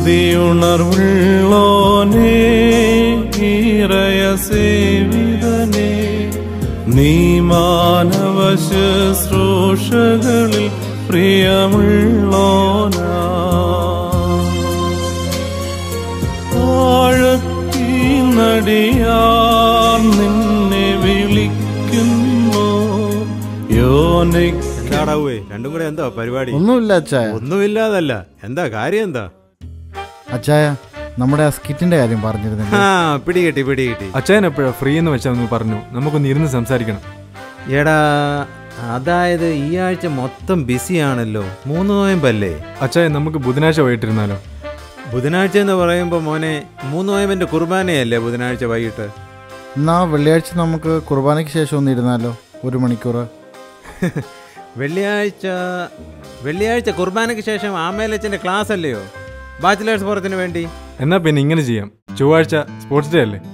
സ്തുതിയുണർവുള്ളോനേ ഈറയ സേവിതനേ നീ മാനവ ശുശ്രൂഷകളിൽ പ്രിയമുള്ളോനാ ആഴത്തി നടിയാർ നിന്നെ വിളിക്കുന്നു യോനിക്ക് എന്താടാവേ രണ്ടും കൂടെ എന്താ പരിപാടി ഒന്നുമില്ല അച്ചായ ഒന്നുമില്ലാതല്ല എന്താ കാര്യം എന്താ അച്ചായ നമ്മുടെ ആ സ്കിറ്റിന്റെ കാര്യം പറഞ്ഞിരുന്നില്ല ആ പിടികിട്ടി പിടികിട്ടി അച്ഛൻ എപ്പോഴാ ഫ്രീ എന്ന് വെച്ചാൽ പറഞ്ഞു നമുക്കൊന്ന് ഇരുന്ന് സംസാരിക്കണം എടാ അതായത് ഈ ആഴ്ച മൊത്തം ബിസിയാണല്ലോ മൂന്ന് നോയമ്പല്ലേ അച്ഛായ നമുക്ക് ബുധനാഴ്ച വൈകിട്ടിരുന്നാലോ ബുധനാഴ്ച എന്ന് പറയുമ്പോൾ മോനെ മൂന്ന് നോയമ്പിന്റെ കുർബാനയല്ലേ ബുധനാഴ്ച വൈകിട്ട് എന്നാ വെള്ളിയാഴ്ച നമുക്ക് കുർബാനയ്ക്ക് ശേഷം ഒന്ന് ഇരുന്നാലോ ഒരു മണിക്കൂർ വെള്ളിയാഴ്ച വെള്ളിയാഴ്ച കുർബാനയ്ക്ക് ശേഷം ആമേലച്ചന്റെ ക്ലാസ് അല്ലയോ ബാച്ചിലേഴ്സ് പുറത്തിന് വേണ്ടി എന്നാ പിന്നെ ഇങ്ങനെ ചെയ്യാം ചൊവ്വാഴ്ച സ്പോർട്സ് ഡേ അല്ലേ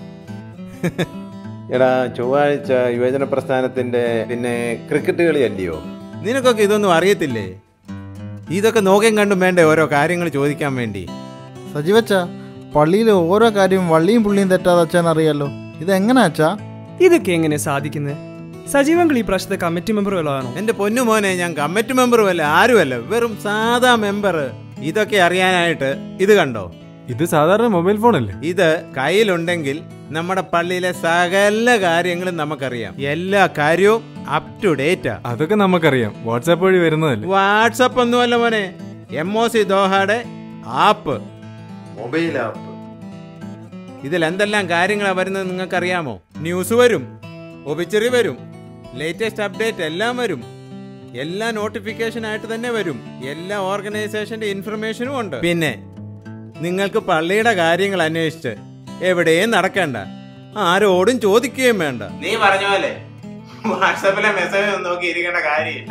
എടാ ചൊവ്വാഴ്ച യുവജന പ്രസ്ഥാനത്തിന്റെ പിന്നെ ക്രിക്കറ്റ് കളി അല്ലയോ നിനക്കൊക്കെ ഇതൊന്നും അറിയത്തില്ലേ ഇതൊക്കെ നോക്കിയും കണ്ടും വേണ്ടേ ഓരോ കാര്യങ്ങൾ ചോദിക്കാൻ വേണ്ടി സജീവച്ച പള്ളിയിൽ ഓരോ കാര്യവും വള്ളിയും പുള്ളിയും തെറ്റാതെ അച്ഛൻ അറിയാലോ ഇതെങ്ങനെ അച്ഛാ ഇതൊക്കെ എങ്ങനെ സാധിക്കുന്നത് സജീവങ്ങൾ ഈ പ്രാവശ്യത്തെ കമ്മിറ്റി മെമ്പർ വല്ലതാണോ എന്റെ പൊന്നു മോനെ ഞാൻ കമ്മിറ്റി മെമ്പറും അല്ല ആരുമല്ല വെറും സാധാ മെമ്പർ ഇതൊക്കെ അറിയാനായിട്ട് ഇത് കണ്ടോ ഇത് സാധാരണ മൊബൈൽ ഫോൺ അല്ലേ ഇത് കയ്യിലുണ്ടെങ്കിൽ നമ്മുടെ പള്ളിയിലെ സകല കാര്യങ്ങളും നമുക്കറിയാം എല്ലാ കാര്യവും അപ് ടു ഡേറ്റാ അതൊക്കെ നമുക്കറിയാം വാട്സാപ്പ് വഴി വരുന്നതല്ലേ വാട്സപ്പ് ഒന്നുമല്ല മോനെ എം ഒ സി ദോഹയുടെ ആപ്പ് മൊബൈൽ ആപ്പ് ഇതിൽ എന്തെല്ലാം കാര്യങ്ങളാണ് വരുന്നത് നിങ്ങൾക്കറിയാമോ ന്യൂസ് വരും ഒബിച്ചറി വരും ലേറ്റസ്റ്റ് അപ്ഡേറ്റ് എല്ലാം വരും എല്ലാ നോട്ടിഫിക്കേഷൻ ആയിട്ട് തന്നെ വരും എല്ലാ ഓർഗനൈസേഷന്റെ ഇൻഫർമേഷനും ഉണ്ട് പിന്നെ നിങ്ങൾക്ക് പള്ളിയുടെ കാര്യങ്ങൾ അന്വേഷിച്ച് എവിടെയും നടക്കണ്ട ആരോടും ചോദിക്കുകയും വേണ്ട നീ പറഞ്ഞ പോലെ വാട്സാപ്പിലെ മെസ്സേജ് നോക്കി ഇരിക്കേണ്ട കാര്യം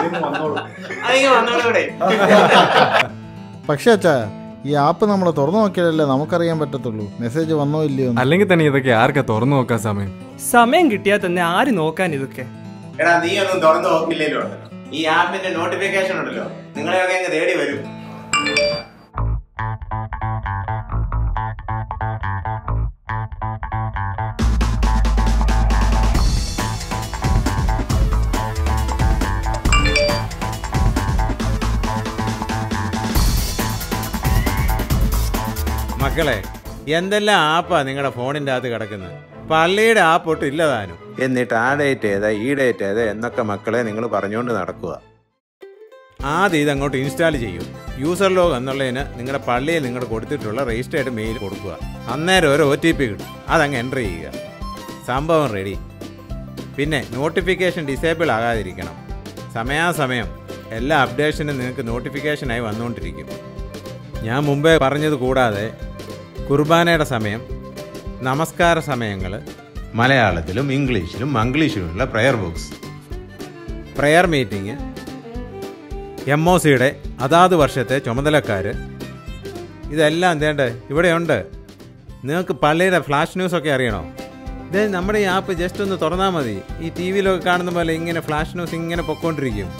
വന്നോളൂടെ പക്ഷേ അച്ഛാ ഈ ആപ്പ് നമ്മൾ തുറന്നു നോക്കിയാലല്ലേ നമുക്കറിയാൻ പറ്റത്തുള്ളൂ മെസ്സേജ് വന്നോ ഇല്ലയോ എന്ന്. അല്ലെങ്കിൽ തന്നെ ഇതൊക്കെ ആർക്കാ തുറന്നു നോക്കാൻ സമയം സമയം കിട്ടിയാൽ തന്നെ ആര് നോക്കാൻ ഇതൊക്കെ എടാ നീ ഒന്നും തുറന്നു നോക്കില്ലല്ലോ ഈ ആപ്പിന്റെ നോട്ടിഫിക്കേഷൻ ഉണ്ടല്ലോ നിങ്ങളെയൊക്കെ അങ്ങ് തേടി വരും മക്കളെ എന്തെല്ലാം ആപ്പാ നിങ്ങളുടെ ഫോണിന്റെ അകത്ത് കിടക്കുന്നത് പള്ളിയുടെ ആപ്പ് ഒട്ടും ഇല്ലതാനും എന്നിട്ട് ആ ഡേറ്റ് ഏതാ ഈ ഡേറ്റ് ഏതാ എന്നൊക്കെ മക്കളെ നിങ്ങൾ പറഞ്ഞുകൊണ്ട് നടക്കുക ആദ്യം ഇത് അങ്ങോട്ട് ഇൻസ്റ്റാൾ ചെയ്യൂ യൂസർ ലോഗ് എന്നുള്ളതിന് നിങ്ങളുടെ പള്ളിയിൽ നിങ്ങൾ കൊടുത്തിട്ടുള്ള രജിസ്റ്റേർഡ് മെയിൽ കൊടുക്കുക അന്നേരം ഒരു ഒ ടി പി കിട്ടും അതങ്ങ് എൻ്റർ ചെയ്യുക സംഭവം റെഡി പിന്നെ നോട്ടിഫിക്കേഷൻ ഡിസേബിൾ ആകാതിരിക്കണം സമയാസമയം എല്ലാ അപ്ഡേഷനും നിങ്ങൾക്ക് നോട്ടിഫിക്കേഷനായി വന്നുകൊണ്ടിരിക്കും ഞാൻ മുമ്പേ പറഞ്ഞത് കൂടാതെ കുർബാനയുടെ സമയം നമസ്കാര സമയങ്ങൾ മലയാളത്തിലും ഇംഗ്ലീഷിലും മംഗ്ലീഷിലുമുള്ള prayer books prayer meeting M O സിയുടെ അതാത് വർഷത്തെ ചുമതലക്കാർ ഇതെല്ലാം എന്തേണ്ട ഇവിടെയുണ്ട് നിങ്ങൾക്ക് പള്ളിയുടെ ഫ്ലാഷ് ന്യൂസൊക്കെ അറിയണോ ഇത് നമ്മുടെ ഈ ആപ്പ് ജസ്റ്റ് ഒന്ന് തുറന്നാൽ മതി ഈ ടി വിയിലൊക്കെ കാണുന്ന പോലെ ഇങ്ങനെ ഫ്ലാഷ് ന്യൂസ് ഇങ്ങനെ പൊക്കോണ്ടിരിക്കും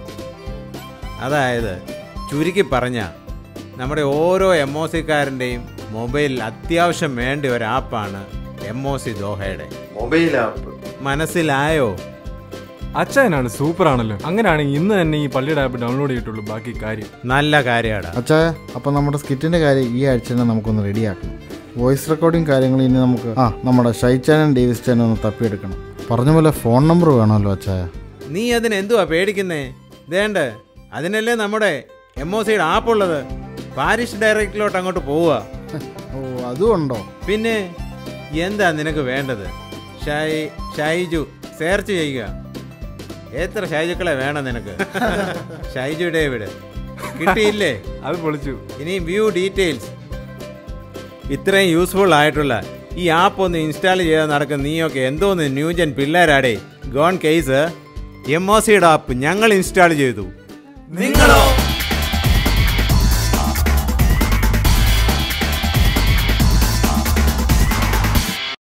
അതായത് ചുരുക്കി പറഞ്ഞ നമ്മുടെ ഓരോ എം ഒ സിക്കാരൻ്റെയും മൊബൈലിൽ അത്യാവശ്യം വേണ്ട ഒരു ആപ്പാണ് എം ഒ സി ദോഹയുടെ മൊബൈൽ ആപ്പ് മനസ്സിലായോ അച്ഛനാണ് സൂപ്പർ ആണല്ലോ അങ്ങനെയാണെങ്കിൽ ഇന്ന് തന്നെ ഈ പള്ളിയുടെ ആപ്പ് ഡൗൺലോഡ് ചെയ്തിട്ടുള്ളൂ ബാക്കി കാര്യം നല്ല കാര്യമാടാ അച്ഛാ അപ്പം നമ്മുടെ സ്കിറ്റിന്റെ കാര്യം ഈ ആഴ്ച തന്നെ നമുക്കൊന്ന് റെഡിയാക്കണം വോയിസ് റെക്കോർഡിംഗ് കാര്യങ്ങൾ ഇനി നമുക്ക് ആ നമ്മുടെ ഷൈച്ചാനും ഡേവിസ് ചാനും ഒന്ന് തപ്പിയെടുക്കണം പറഞ്ഞ പോലെ ഫോൺ നമ്പർ വേണമല്ലോ അച്ഛായ നീ അതിന് എന്തുവാ പേടിക്കുന്നേ വേണ്ട അതിനല്ലേ നമ്മുടെ എം ഒ സിയുടെ ആപ്പ് ഉള്ളത് പാരിഷ് ഡയറക്റ്റിലോട്ട് അങ്ങോട്ട് പോവുക ഓ അതും ഉണ്ടോ പിന്നെ എന്താ നിനക്ക് വേണ്ടത് ഷൈ ഷൈജു സെർച്ച് ചെയ്യുക എത്ര ഷൈജുക്കളെ വേണം നിനക്ക് ഷൈജു ഡേവിഡ് കിട്ടിയില്ലേ അത് പൊളിച്ചു ഇനി വ്യൂ ഡീറ്റെയിൽസ് ഇത്രയും യൂസ്ഫുൾ ആയിട്ടുള്ള ഈ ആപ്പ് ഒന്ന് ഇൻസ്റ്റാൾ ചെയ്ത് നടക്കുന്ന നീയൊക്കെ എന്തോന്ന് ന്യൂജൻ പിള്ളേരാടേ ഗോൺ കേസ് എം ഒ സിയുടെ ആപ്പ് ഞങ്ങൾ ഇൻസ്റ്റാൾ ചെയ്തു നിങ്ങളോ